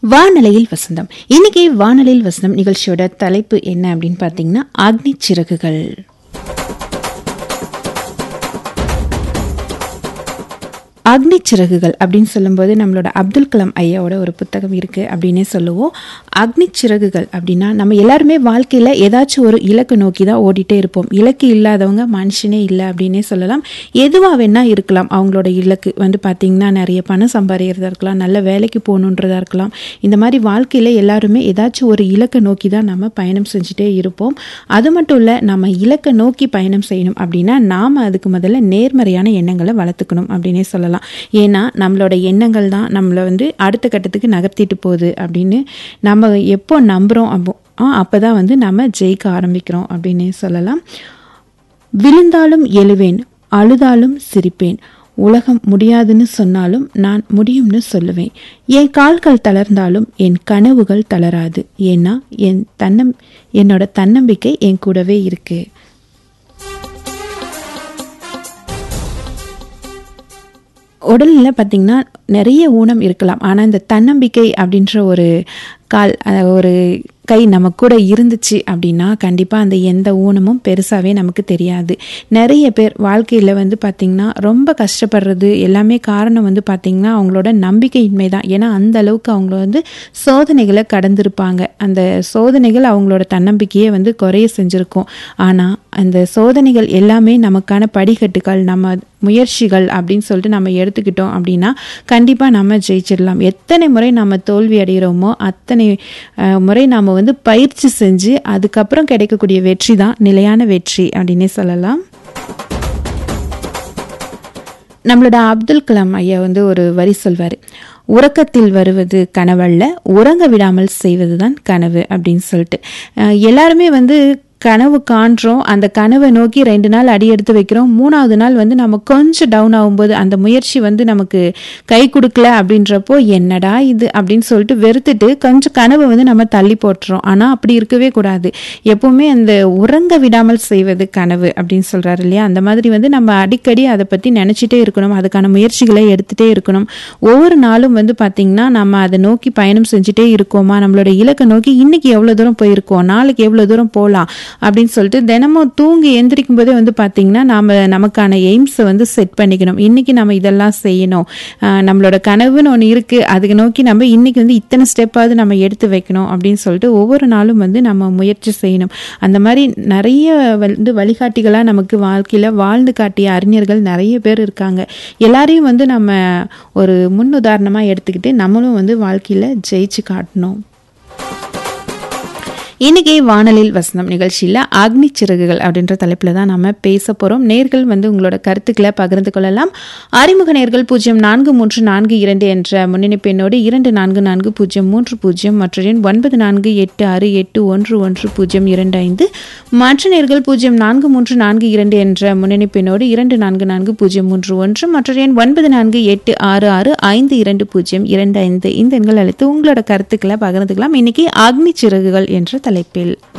வானலையில் வசந்தம் இன்னைக்கு வானலையில் வசந்தம் நிகழ்ச்சியோட தலைப்பு என்ன அப்படின்னு பார்த்தீங்கன்னா அக்னி சிறகுகள் அக்னி சிறகுகள் அப்படின்னு சொல்லும்போது நம்மளோட அப்துல் கலாம் ஐயாவோட ஒரு புத்தகம் இருக்குது அப்படின்னே சொல்லுவோம் அக்னி சிறகுகள் அப்படின்னா நம்ம எல்லாருமே வாழ்க்கையில் ஏதாச்சும் ஒரு இலக்கு நோக்கி தான் ஓடிட்டே இருப்போம் இலக்கு இல்லாதவங்க மனுஷனே இல்லை அப்படின்னே சொல்லலாம் எதுவாக வேணா இருக்கலாம் அவங்களோட இலக்கு வந்து பார்த்திங்கன்னா நிறைய பணம் சம்பாதிக்கிறதா இருக்கலாம் நல்ல வேலைக்கு போகணுன்றதா இருக்கலாம் இந்த மாதிரி வாழ்க்கையில் எல்லாருமே ஏதாச்சும் ஒரு இலக்கை நோக்கி தான் நம்ம பயணம் செஞ்சுட்டே இருப்போம் அது மட்டும் இல்லை நம்ம இலக்கை நோக்கி பயணம் செய்யணும் அப்படின்னா நாம் அதுக்கு முதல்ல நேர்மறையான எண்ணங்களை வளர்த்துக்கணும் அப்படின்னே சொல்லலாம் ஏன்னா நம்மளோட எண்ணங்கள் தான் நம்மளை வந்து அடுத்த கட்டத்துக்கு நகர்த்திட்டு போகுது அப்படின்னு நம்ம எப்போ நம்புகிறோம் அப்போ அப்போ தான் வந்து நம்ம ஜெயிக்க ஆரம்பிக்கிறோம் அப்படின்னே சொல்லலாம் விழுந்தாலும் எழுவேன் அழுதாலும் சிரிப்பேன் உலகம் முடியாதுன்னு சொன்னாலும் நான் முடியும்னு சொல்லுவேன் என் கால்கள் தளர்ந்தாலும் என் கனவுகள் தளராது ஏன்னா என் தன்னம் என்னோட தன்னம்பிக்கை என் கூடவே இருக்குது உடலில் பார்த்திங்கன்னா நிறைய ஊனம் இருக்கலாம் ஆனால் இந்த தன்னம்பிக்கை அப்படின்ற ஒரு கால் ஒரு கை நம்ம கூட இருந்துச்சு அப்படின்னா கண்டிப்பாக அந்த எந்த ஊனமும் பெருசாகவே நமக்கு தெரியாது நிறைய பேர் வாழ்க்கையில் வந்து பார்த்திங்கன்னா ரொம்ப கஷ்டப்படுறது எல்லாமே காரணம் வந்து பார்த்திங்கன்னா அவங்களோட நம்பிக்கையின்மை தான் ஏன்னா அந்த அளவுக்கு அவங்க வந்து சோதனைகளை கடந்திருப்பாங்க அந்த சோதனைகள் அவங்களோட தன்னம்பிக்கையை வந்து குறைய செஞ்சுருக்கும் ஆனால் அந்த சோதனைகள் எல்லாமே நமக்கான படிக்கட்டுகள் நம்ம முயற்சிகள் அப்படின்னு சொல்லிட்டு நம்ம எடுத்துக்கிட்டோம் அப்படின்னா கண்டிப்பாக நம்ம ஜெயிச்சிடலாம் எத்தனை முறை நம்ம தோல்வி அடைகிறோமோ அத்தனை முறை நாம் வந்து பயிற்சி செஞ்சு அதுக்கப்புறம் கிடைக்கக்கூடிய வெற்றி தான் நிலையான வெற்றி அப்படின்னே சொல்லலாம் நம்மளோட அப்துல் கலாம் ஐயா வந்து ஒரு வரி சொல்வார் உறக்கத்தில் வருவது கனவல்ல உறங்க விடாமல் செய்வது தான் கனவு அப்படின்னு சொல்லிட்டு எல்லாருமே வந்து கனவு காண்றோம் அந்த கனவை நோக்கி ரெண்டு நாள் அடி எடுத்து வைக்கிறோம் மூணாவது நாள் வந்து நம்ம கொஞ்சம் டவுன் ஆகும்போது அந்த முயற்சி வந்து நமக்கு கை கொடுக்கல அப்படின்றப்போ என்னடா இது அப்படின்னு சொல்லிட்டு வெறுத்துட்டு கொஞ்சம் கனவை வந்து நம்ம தள்ளி போட்டுறோம் ஆனால் அப்படி இருக்கவே கூடாது எப்பவுமே அந்த உறங்க விடாமல் செய்வது கனவு அப்படின்னு சொல்கிறாரு இல்லையா அந்த மாதிரி வந்து நம்ம அடிக்கடி அதை பற்றி நினச்சிட்டே இருக்கணும் அதுக்கான முயற்சிகளை எடுத்துகிட்டே இருக்கணும் ஒவ்வொரு நாளும் வந்து பார்த்திங்கன்னா நம்ம அதை நோக்கி பயணம் செஞ்சுட்டே இருக்கோமா நம்மளோட இலக்கை நோக்கி இன்னைக்கு எவ்வளோ தூரம் போயிருக்கோம் நாளைக்கு எவ்வளோ தூரம் போகலாம் அப்படின்னு சொல்லிட்டு தினமும் தூங்கி எந்திரிக்கும் போதே வந்து பார்த்திங்கன்னா நாம் நமக்கான எய்ம்ஸை வந்து செட் பண்ணிக்கணும் இன்றைக்கி நம்ம இதெல்லாம் செய்யணும் நம்மளோட கனவுன்னு ஒன்று இருக்குது அதுக்கு நோக்கி நம்ம இன்றைக்கி வந்து இத்தனை ஸ்டெப்பாவது நம்ம எடுத்து வைக்கணும் அப்படின்னு சொல்லிட்டு ஒவ்வொரு நாளும் வந்து நம்ம முயற்சி செய்யணும் அந்த மாதிரி நிறைய வந்து வழிகாட்டிகளாக நமக்கு வாழ்க்கையில் வாழ்ந்து காட்டிய அறிஞர்கள் நிறைய பேர் இருக்காங்க எல்லாரையும் வந்து நம்ம ஒரு முன் உதாரணமாக எடுத்துக்கிட்டு நம்மளும் வந்து வாழ்க்கையில் ஜெயிச்சு காட்டணும் இன்னைக்கு வானலில் வசந்தம் நிகழ்ச்சியில் அக்னி சிறகுகள் அப்படின்ற தலைப்பில் தான் நம்ம பேச போகிறோம் நேர்கள் வந்து உங்களோட கருத்துக்களை பகிர்ந்து கொள்ளலாம் அறிமுக நேர்கள் பூஜ்ஜியம் நான்கு மூன்று நான்கு இரண்டு என்ற முன்னணிப்பு எண்ணோடு இரண்டு நான்கு நான்கு பூஜ்ஜியம் மூன்று பூஜ்ஜியம் மற்ற எண் ஒன்பது நான்கு எட்டு ஆறு எட்டு ஒன்று ஒன்று பூஜ்ஜியம் இரண்டு ஐந்து மற்ற நேர்கள் பூஜ்ஜியம் நான்கு மூன்று நான்கு இரண்டு என்ற முன்னணிப்பு எண்ணோடு இரண்டு நான்கு நான்கு பூஜ்ஜியம் மூன்று ஒன்று மற்ற எண் ஒன்பது நான்கு எட்டு ஆறு ஆறு ஐந்து இரண்டு பூஜ்ஜியம் இரண்டு ஐந்து இந்த எண்கள் அழைத்து உங்களோட கருத்துக்களை பகிர்ந்துக்கலாம் இன்னைக்கு அக்னி சிறகுகள் என்ற தலைப்பில்